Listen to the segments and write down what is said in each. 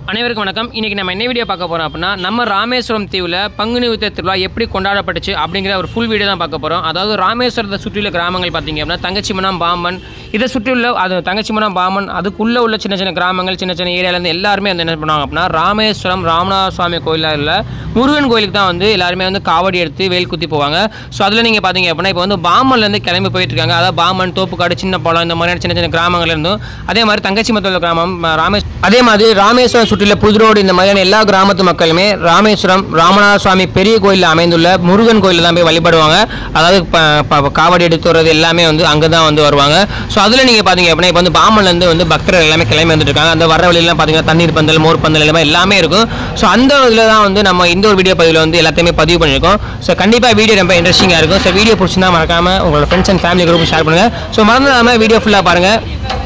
அனைவருக்கும் வணக்கம் இன்றைக்கி நம்ம என்ன வீடியோ பார்க்க போகிறோம் அப்படின்னா நம்ம ராமேஸ்வரம் தீவில் பங்குனி உத்திர திருவிழா எப்படி கொண்டாடப்பட்டுச்சு அப்படிங்கிற ஒரு ஃபுல் வீடியோ தான் பார்க்க போகிறோம் அதாவது ராமேஸ்வரத்தை சுற்றியுள்ள கிராமங்கள் பார்த்தீங்க அப்படின்னா தங்கச்சிமனம் பாம்பன் இதை சுற்றியுள்ள அது தங்கச்சிமனம் பாம்பன் அதுக்குள்ளே உள்ள சின்ன சின்ன கிராமங்கள் சின்ன சின்ன ஏரியாலேருந்து எல்லாருமே வந்து என்ன பண்ணுவாங்க அப்படின்னா ராமேஸ்வரம் ராமநாத சுவாமி கோயிலில் உள்ள முருகன் கோயிலுக்கு தான் வந்து எல்லாருமே வந்து காவடி எடுத்து வேல் குத்தி போவாங்க ஸோ அதில் நீங்கள் பார்த்தீங்க அப்படின்னா இப்போ வந்து பாம்பன்லேருந்து கிளம்பி போயிட்டு இருக்காங்க அதாவது பாம்பன் தோப்புக்காடு சின்ன பழம் இந்த மாதிரியான சின்ன சின்ன கிராமங்கள் இருந்தும் அதே மாதிரி தங்கச்சிமத்தூர் கிராமம் ம, ராமேஸ் அதே மாதிரி ராமேஸ்வரம் சுற்றியுள்ள புதுரோடு இந்த மாதிரியான எல்லா கிராமத்து மக்களுமே ராமேஸ்வரம் ராமநாத சுவாமி பெரிய கோயிலில் அமைந்துள்ள முருகன் கோயிலில் தான் போய் வழிபடுவாங்க அதாவது ப- ப- காவடி எடுத்து வர்றது எல்லாமே வந்து அங்கே தான் வந்து வருவாங்க ஸோ அதில் நீங்கள் பார்த்தீங்க அப்படின்னா இப்போ வந்து பாம்பன்லேருந்து வந்து பக்தர்கள் எல்லாமே கிளம்பி வந்துட்டு இருக்காங்க அந்த வர வழியெல்லாம் பார்த்தீங்கன்னா தண்ணீர் பந்தல் மோர் பந்தல் எல்லாமே எல்லாமே இருக்கும் ஸோ அந்த இதில் தான் வந்து நம்ம இந்த ஒரு வீடியோ பதிவில் வந்து எல்லாத்தையுமே பதிவு பண்ணியிருக்கோம் ஸோ கண்டிப்பாக வீடியோ ரொம்ப இன்ட்ரெஸ்டிங்காக இருக்கும் ஸோ வீடியோ பிடிச்சிருந்தா மறக்காமல் உங்களோட friends and family group share பண்ணுங்கள் ஸோ மறந்துடாமல் வீடியோ ஃபுல்லாக பாருங்கள்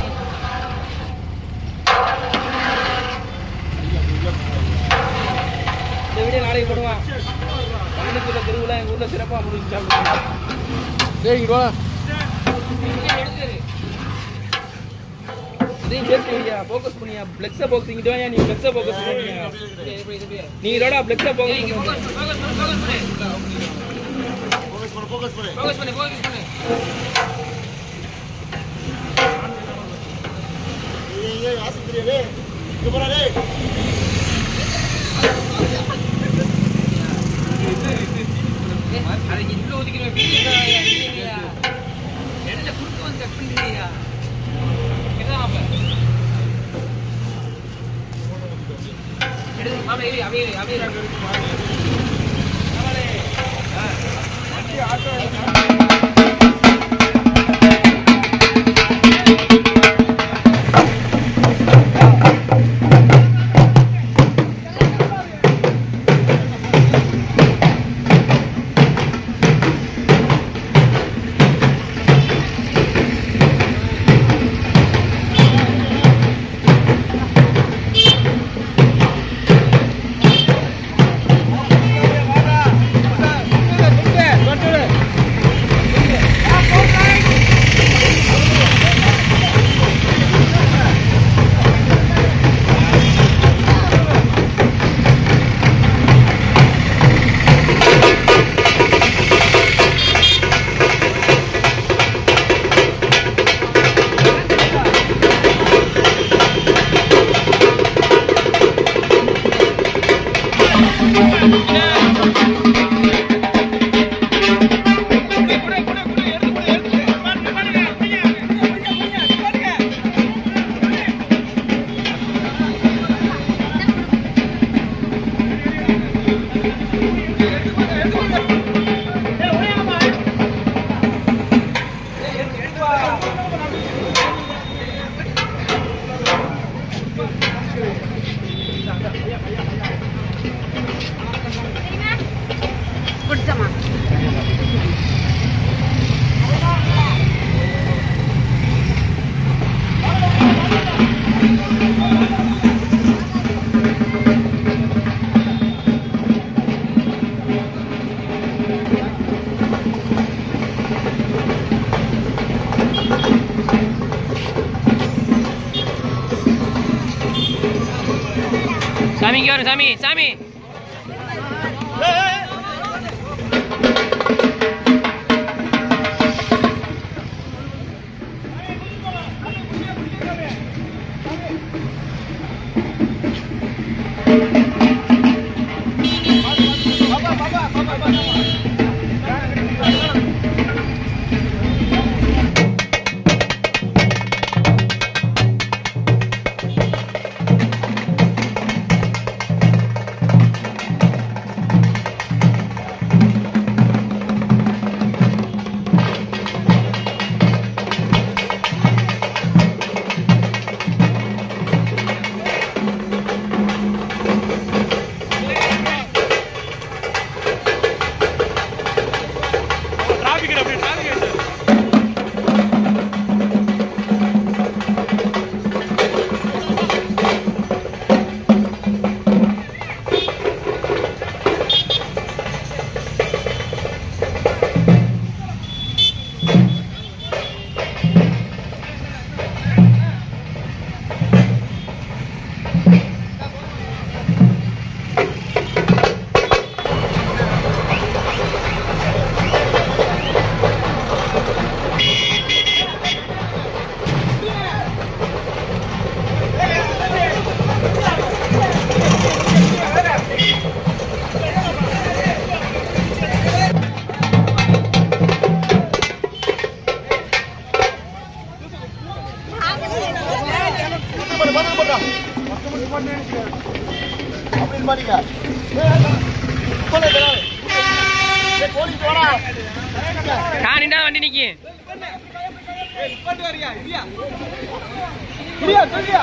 இந்த வீடியோ நாளைக்கு போடுவான் பழனிக்குள்ள திருவிழா எங்கள் ஊரில் சிறப்பாக முடிஞ்சு சரிங்களா இதையும் சேர்த்து வையா ஃபோக்கஸ் பண்ணியா ஃப்ளெக்ஸை ஃபோக்கஸ் இங்கிட்டு வாயா நீ ஃப்ளெக்ஸை ஃபோக்கஸ் பண்ணியா நீ இதோட ஃப்ளெக்ஸை ஃபோக்கஸ் பண்ணு சாமி இங்கே வரும் சாமி சாமி அப்படின்னு பாருங்க போனே போனே போலீஸ் வாடா நான் நின்றா வண்டி நிக்கி நிப்பாட்டு வரியா இல்லையா இல்லையா சொல்லியா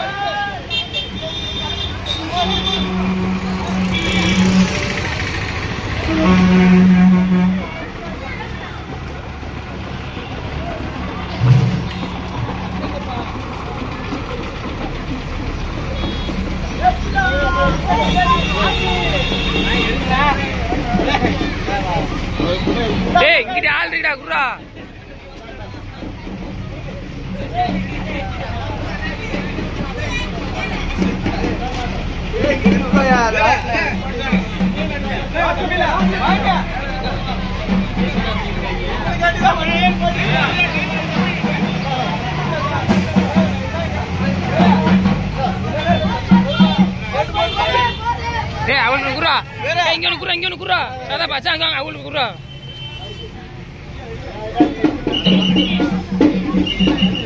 டேய் இங்கிட்ட ஆள் இருக்குடா குர்ரா டேய் அவளுக்கு குர்ரா டேய் இங்க ஒன்று குர்ரா இங்க ஒன்று குர்ரா சதா பாச்சா அங்க வாங்க, அவளுக்கு குர்ரா